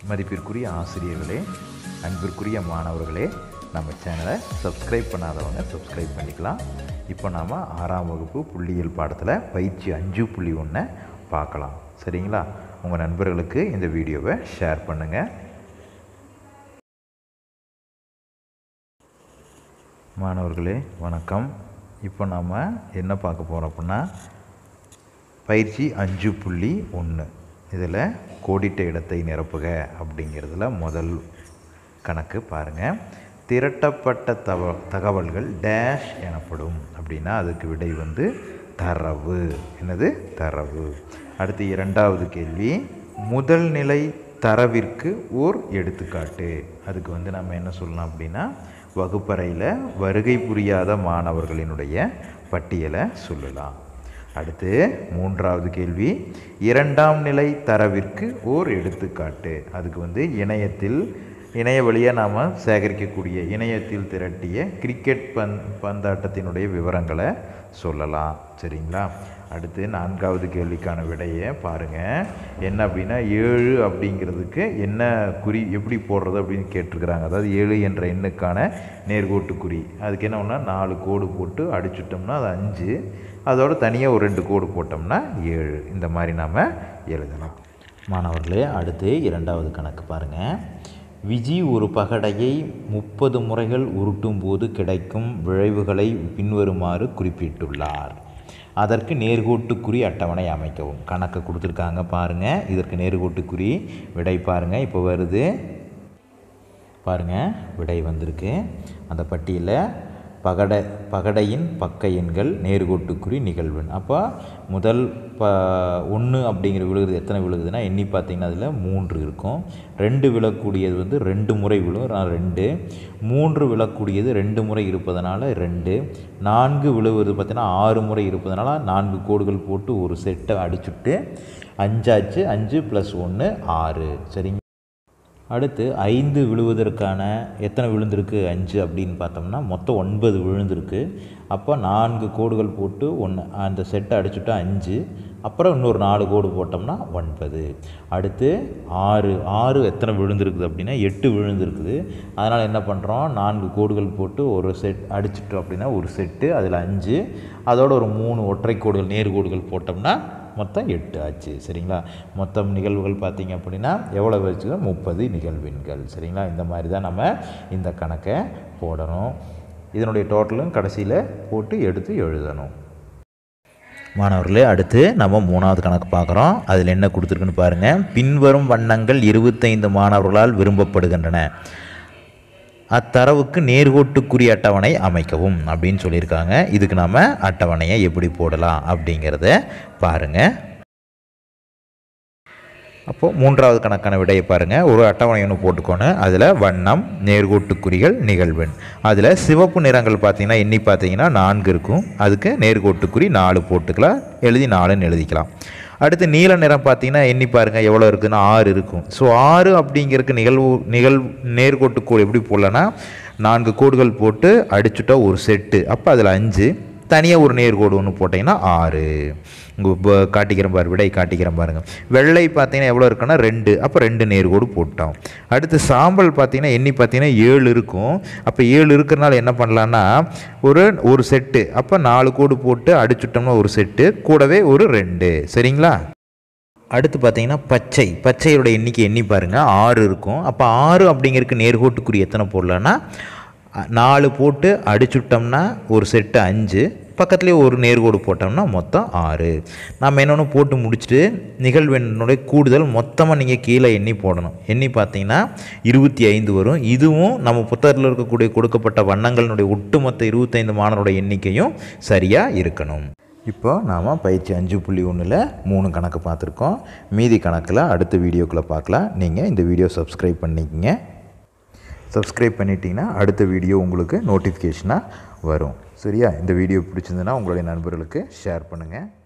மதிப்பிற்குரிய ஆசிரியர்களே அன்பிற்குரிய மாணவர்களே நம்ம சேனலை சப்ஸ்கிரைப் பண்ணாதவங்க சப்ஸ்கிரைப் பண்ணிக்கலாம் இப்போ நாம் ஆறாம் வகுப்பு புள்ளியியல் பாடத்தில் பயிற்சி அஞ்சு புள்ளி ஒன்றை பார்க்கலாம் சரிங்களா உங்கள் நண்பர்களுக்கு இந்த வீடியோவை ஷேர் பண்ணுங்கள் மாணவர்களே வணக்கம் இப்போ நாம் என்ன பார்க்க போகிறோம் அப்படின்னா பயிற்சி அஞ்சு புள்ளி ஒன்று இதில் கோடிட்ட இடத்தை நிரப்புக அப்படிங்கிறதுல முதல் கணக்கு பாருங்கள் திரட்டப்பட்ட தவ தகவல்கள் டேஷ் எனப்படும் அப்படின்னா அதுக்கு விடை வந்து தரவு என்னது தரவு அடுத்து இரண்டாவது கேள்வி முதல் நிலை தரவிற்கு ஓர் எடுத்துக்காட்டு அதுக்கு வந்து நம்ம என்ன சொல்லலாம் அப்படின்னா வகுப்பறையில் வருகை புரியாத மாணவர்களினுடைய பட்டியலை சொல்லலாம் அடுத்து மூன்றாவது கேள்வி இரண்டாம் நிலை தரவிற்கு ஓர் எடுத்துக்காட்டு அதுக்கு வந்து இணையத்தில் இணைய வழியாக நாம் சேகரிக்கக்கூடிய இணையத்தில் திரட்டிய கிரிக்கெட் பந் பந்தாட்டத்தினுடைய விவரங்களை சொல்லலாம் சரிங்களா அடுத்து நான்காவது கேள்விக்கான விடையை பாருங்கள் என்ன அப்படின்னா ஏழு அப்படிங்கிறதுக்கு என்ன குறி எப்படி போடுறது அப்படின்னு கேட்டிருக்கிறாங்க அதாவது ஏழு என்ற எண்ணுக்கான நேர்கோட்டு குறி அதுக்கு என்ன ஒன்றா நாலு கோடு போட்டு அடிச்சுட்டோம்னா அது அஞ்சு அதோட தனியாக ஒரு ரெண்டு கோடு போட்டோம்னா ஏழு இந்த மாதிரி நாம் எழுதலாம் மாணவர்களே அடுத்து இரண்டாவது கணக்கு பாருங்கள் விஜி ஒரு பகடையை முப்பது முறைகள் உருட்டும் போது கிடைக்கும் விளைவுகளை பின்வருமாறு குறிப்பிட்டுள்ளார் அதற்கு நேர்கோட்டுக்குறி அட்டவணை அமைக்கவும் கணக்கு கொடுத்துருக்காங்க பாருங்கள் இதற்கு நேர்கோட்டுக்குறி விடை பாருங்கள் இப்போ வருது பாருங்கள் விடை வந்திருக்கு அந்த பட்டியலில் பகடை பகடையின் பக்க எண்கள் நேர்கோட்டுக்குறி நிகழ்வெண் அப்போ முதல் ப ஒன்று அப்படிங்கிற விழுகுது எத்தனை விழுகுதுன்னா எண்ணி பார்த்தீங்கன்னா அதில் மூன்று இருக்கும் ரெண்டு விழக்கூடியது வந்து ரெண்டு முறை விழும் நான் ரெண்டு மூன்று விழக்கூடியது ரெண்டு முறை இருப்பதனால ரெண்டு நான்கு விழுவது பார்த்தீங்கன்னா ஆறு முறை இருப்பதனால நான்கு கோடுகள் போட்டு ஒரு செட்டை அடிச்சுட்டு அஞ்சாச்சு அஞ்சு ப்ளஸ் ஒன்று ஆறு சரிங்க அடுத்து ஐந்து விழுவதற்கான எத்தனை விழுந்திருக்கு அஞ்சு அப்படின்னு பார்த்தோம்னா மொத்தம் ஒன்பது விழுந்திருக்கு அப்போ நான்கு கோடுகள் போட்டு ஒன்று அந்த செட்டை அடிச்சுட்டா அஞ்சு அப்புறம் இன்னொரு நாலு கோடு போட்டோம்னா ஒன்பது அடுத்து ஆறு ஆறு எத்தனை விழுந்திருக்குது அப்படின்னா எட்டு விழுந்திருக்குது அதனால் என்ன பண்ணுறோம் நான்கு கோடுகள் போட்டு ஒரு செட் அடிச்சிட்டோம் அப்படின்னா ஒரு செட்டு அதில் அஞ்சு அதோட ஒரு மூணு ஒற்றை கோடுகள் நேர் கோடுகள் போட்டோம்னா மொத்தம் எட்டு ஆச்சு சரிங்களா மொத்தம் நிகழ்வுகள் பார்த்திங்க அப்படின்னா எவ்வளோ வச்சுக்கோ முப்பது நிகழ்வெண்கள் சரிங்களா இந்த மாதிரி தான் நம்ம இந்த கணக்கை போடணும் இதனுடைய டோட்டலும் கடைசியில் போட்டு எடுத்து எழுதணும் மாணவர்களே அடுத்து நம்ம மூணாவது கணக்கு பார்க்குறோம் அதில் என்ன கொடுத்துருக்குன்னு பாருங்கள் பின்வரும் வண்ணங்கள் இருபத்தைந்து மாணவர்களால் விரும்பப்படுகின்றன அத்தரவுக்கு நேர்கோட்டுக்குரிய அட்டவணை அமைக்கவும் அப்படின்னு சொல்லியிருக்காங்க இதுக்கு நாம் அட்டவணையை எப்படி போடலாம் அப்படிங்கிறத பாருங்கள் அப்போது மூன்றாவது கணக்கான விடையை பாருங்கள் ஒரு அட்டவணை ஒன்று போட்டுக்கோணும் அதில் வண்ணம் நேர்கோட்டுக்குறிகள் நிகழ்வெண் அதில் சிவப்பு நிறங்கள் பார்த்தீங்கன்னா எண்ணி பார்த்தீங்கன்னா நான்கு இருக்கும் அதுக்கு நேர்கோட்டுக்குறி நாலு போட்டுக்கலாம் எழுதி நாலுன்னு எழுதிக்கலாம் அடுத்து நீல நிறம் பார்த்தீங்கன்னா எண்ணி பாருங்கள் எவ்வளோ இருக்குதுன்னா ஆறு இருக்கும் ஸோ ஆறு அப்படிங்கிறதுக்கு நிகழ்வு நிகழ் நேர்கோட்டுக்கோடு எப்படி போடலன்னா நான்கு கோடுகள் போட்டு அடிச்சுட்டா ஒரு செட்டு அப்போ அதில் அஞ்சு தனியாக ஒரு நேர்கோடு ஒன்று போட்டிங்கன்னா ஆறு உங்கள் காட்டிக்கிறேன் பாரு விடை காட்டிக்கிறேன் பாருங்கள் வெள்ளை பார்த்தீங்கன்னா எவ்வளோ இருக்குன்னா ரெண்டு அப்போ ரெண்டு நேர்கோடு போட்டோம் அடுத்து சாம்பல் பார்த்தீங்கன்னா எண்ணி பார்த்தீங்கன்னா ஏழு இருக்கும் அப்போ ஏழு இருக்கிறனால என்ன பண்ணலான்னா ஒரு ஒரு செட்டு அப்போ நாலு கோடு போட்டு அடிச்சுட்டோம்னா ஒரு செட்டு கூடவே ஒரு ரெண்டு சரிங்களா அடுத்து பார்த்தீங்கன்னா பச்சை பச்சையோட எண்ணிக்கை எண்ணி பாருங்கள் ஆறு இருக்கும் அப்போ ஆறு அப்படிங்கிறதுக்கு நேர்கோட்டுக்குரிய எத்தனை போடலான்னா நாலு போட்டு அடிச்சுட்டோம்னா ஒரு செட்டு அஞ்சு பக்கத்துலேயே ஒரு நேர்கோடு போட்டோம்னா மொத்தம் ஆறு நம்ம என்னென்னு போட்டு முடிச்சுட்டு நிகழ்வெண்ணுடைய கூடுதல் மொத்தமாக நீங்கள் கீழே எண்ணி போடணும் எண்ணி பார்த்தீங்கன்னா இருபத்தி ஐந்து வரும் இதுவும் நம்ம புத்தகத்தில் இருக்கக்கூடிய கொடுக்கப்பட்ட வண்ணங்களினுடைய ஒட்டுமொத்த இருபத்தைந்து மாணவருடைய எண்ணிக்கையும் சரியாக இருக்கணும் இப்போ நாம் பயிற்சி அஞ்சு புள்ளி ஒன்றில் மூணு கணக்கு பார்த்துருக்கோம் மீதி கணக்கில் அடுத்த வீடியோக்குள்ளே பார்க்கலாம் நீங்கள் இந்த வீடியோ சப்ஸ்கிரைப் பண்ணிக்கங்க சப்ஸ்கிரைப் பண்ணிட்டீங்கன்னா அடுத்த வீடியோ உங்களுக்கு நோட்டிஃபிகேஷனாக வரும் சரியா இந்த வீடியோ பிடிச்சிருந்ததுன்னா உங்களுடைய நண்பர்களுக்கு ஷேர் பண்ணுங்கள்